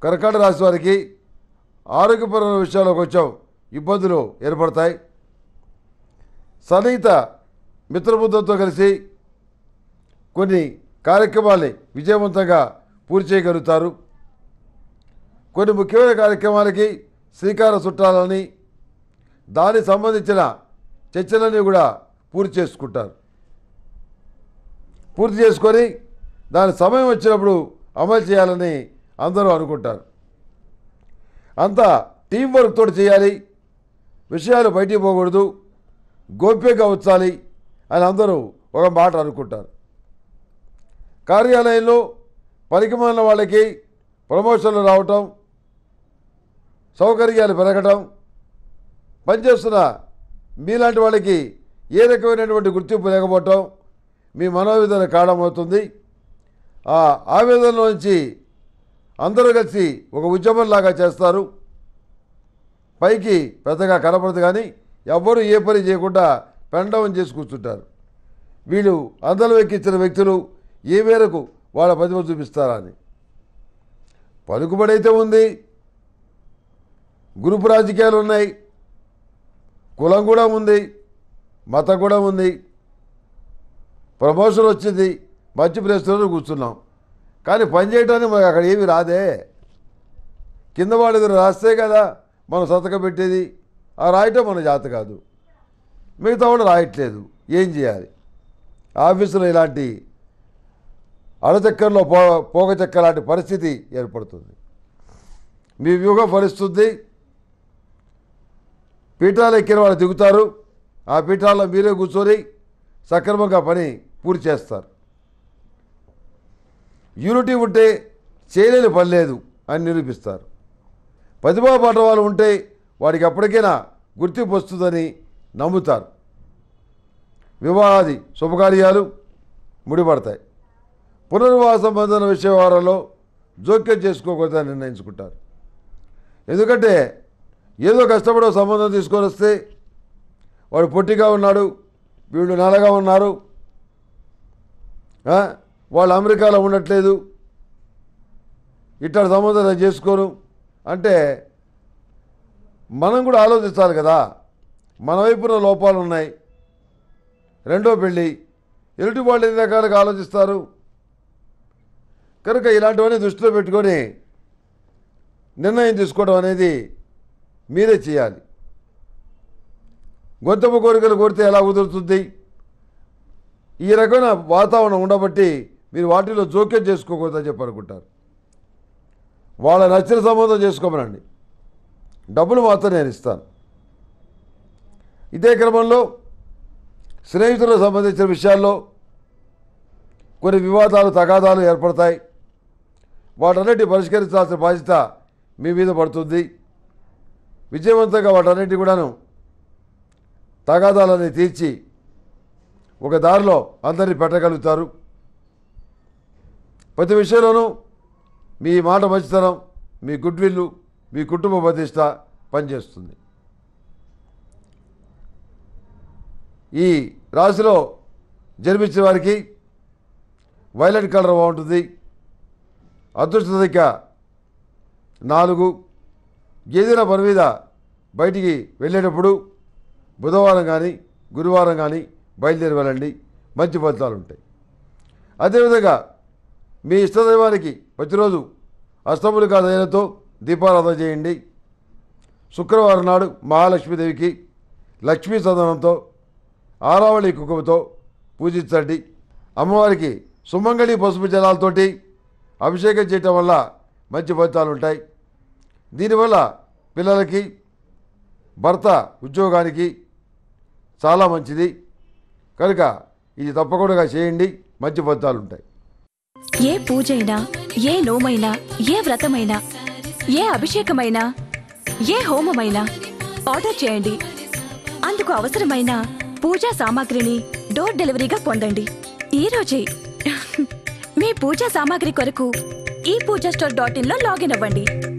కర్కాటక రాశి వారికి ఆరోగ్యపరమైన విషయాల్లో కొంచెం ఇబ్బందులు ఏర్పడతాయి సన్నిహిత మిత్రబుద్ధంతో కలిసి కొన్ని కార్యక్రమాల్ని విజయవంతంగా పూర్తి చేయగలుగుతారు కొన్ని ముఖ్యమైన కార్యక్రమాలకి శ్రీకారం చుట్టాలని దానికి సంబంధించిన చర్చలన్నీ కూడా పూర్తి చేసుకుంటారు పూర్తి చేసుకొని దాని సమయం వచ్చినప్పుడు అమలు చేయాలని అందరూ అనుకుంటారు అంతా టీం వర్క్ తోటి చేయాలి విషయాలు బయటికి పోకూడదు గోప్యంగా ఉంచాలి అని అందరూ ఒక మాట అనుకుంటారు కార్యాలయంలో పనికిమాలిన వాళ్ళకి ప్రమోషన్లు రావటం సౌకర్యాలు పెరగటం పనిచేస్తున్న మీలాంటి వాళ్ళకి ఏ రకమైనటువంటి గుర్తింపు లేకపోవటం మీ మనోవేదన కారణమవుతుంది ఆ ఆవేదనలోంచి అందరూ కలిసి ఒక ఉద్యమంలాగా చేస్తారు పైకి పెద్దగా కనపడదు కానీ ఎవ్వరూ ఏ పని చేయకుండా పెండవం చేసి కూర్చుంటారు వీళ్ళు అందరం ఎక్కించిన వ్యక్తులు ఏ మేరకు వాళ్ళ ప్రతిభ చూపిస్తారా అని పలుకుబడి అయితే ఉంది గ్రూప్ రాజకీయాలు ఉన్నాయి కులం కూడా ఉంది మతం కూడా ఉంది ప్రమోషన్ వచ్చింది మంచి ప్లేస్లో కూర్చున్నాం కానీ పని చేయడానికి మనకు అక్కడ ఏమీ రాదే కింద వాళ్ళు ఎదురు రాస్తే కదా మనం సంతకం పెట్టేది ఆ రాయటం మన జాత కాదు మిగతా వాళ్ళు రాయట్లేదు ఏం చేయాలి ఆఫీసులో ఇలాంటి అడచక్కర్లో పో పోగ చెక్క లాంటి పరిస్థితి ఏర్పడుతుంది మీ వ్యూహం ఫలిస్తుంది పీఠాలు ఎక్కిన వాళ్ళు దిగుతారు ఆ పీఠాల్లో మీరే కూర్చొని సక్రమంగా పని పూర్తి చేస్తారు యూనిటీ ఉంటే చేయలేని పని లేదు అని నిరూపిస్తారు ప్రతిభా పాఠవాలు ఉంటే వాడికి ఎప్పటికైనా గుర్తింపు వస్తుందని నమ్ముతారు వివాహాది శుభకార్యాలు ముడిపడతాయి పునర్వాస సంబంధమైన విషయవారంలో జోక్యం చేసుకోకూడదని నిర్ణయించుకుంటారు ఎందుకంటే ఏదో కష్టపడే సంబంధం తీసుకొని వస్తే వాడు పొట్టిగా ఉన్నాడు వీళ్ళు నల్లగా ఉన్నారు ఆ, వాళ్ళు అమెరికాలో ఉండట్లేదు ఇట్లా సంబంధం నేను చేసుకోను అంటే మనం కూడా ఆలోచించాలి కదా మన వైపున లోపాలు ఉన్నాయి రెండో పెళ్ళి ఎదుటి వాళ్ళు ఎన్ని రకాలుగా ఆలోచిస్తారు కనుక ఇలాంటివన్నీ దృష్టిలో పెట్టుకొని నిర్ణయం తీసుకోవడం అనేది మీరే చేయాలి గొంతమ్మ కోరికలు కోరితే ఎలా కుదురుతుంది ఈ రకమైన వాతావరణం ఉండబట్టి మీరు వాటిలో జోక్యం చేసుకోకూడదని చెప్పి అనుకుంటారు వాళ్ళ నచ్చిన సంబంధం చేసుకోమనండి డబ్బులు మాత్రం నేను ఇస్తాను ఇదే క్రమంలో స్నేహితులకు సంబంధించిన విషయాల్లో కొన్ని వివాదాలు తగాదాలు ఏర్పడతాయి వాటన్నిటి పరిష్కరించాల్సిన బాధ్యత మీ మీద పడుతుంది విజయవంతంగా వాటన్నిటి కూడాను తగాదాలని తీర్చి ఒక దారిలో అందరినీ పెట్టగలుగుతారు ప్రతి విషయంలోనూ మీ మాట మంచితనం మీ గుడ్ విల్లు మీ కుటుంబ ప్రతిష్ట పనిచేస్తుంది ఈ రాశిలో జన్మించిన వారికి వైలెట్ కలర్ బాగుంటుంది అదృష్ట సంఖ్య నాలుగు ఏదైనా పని మీద బయటికి వెళ్ళేటప్పుడు బుధవారం కానీ గురువారం కానీ బయలుదేరి వెళ్ళండి మంచి ఫలితాలు ఉంటాయి అదేవిధంగా మీ ఇష్టదైవానికి ప్రతిరోజు అష్టములికా దయలతో దీపారాధన చేయండి శుక్రవారం నాడు మహాలక్ష్మీదేవికి లక్ష్మీ సదనంతో ఆరావళి కుంకుమతో పూజించండి అమ్మవారికి సుమంగళి పసుపు జలాలతోటి అభిషేకం చేయటం వల్ల మంచి ఫలితాలు ఉంటాయి దీనివల్ల పిల్లలకి భర్త ఉద్యోగానికి చాలా మంచిది కనుక ఇది తప్పకుండా చేయండి మంచి ఫలితాలు ఉంటాయి ఏ పూజైనా ఏ నోమైనా ఏ వ్రతమైనా ఏ అభిషేకమైనా ఏ హోమమైనా ఆర్డర్ చేయండి అందుకు అవసరమైన పూజా సామాగ్రిని డోర్ డెలివరీగా పొందండి ఈ రోజే మీ పూజా సామాగ్రి కొరకు ఈ పూజా స్టోర్ డాట్ ఇన్ లో లాగిన్ అవ్వండి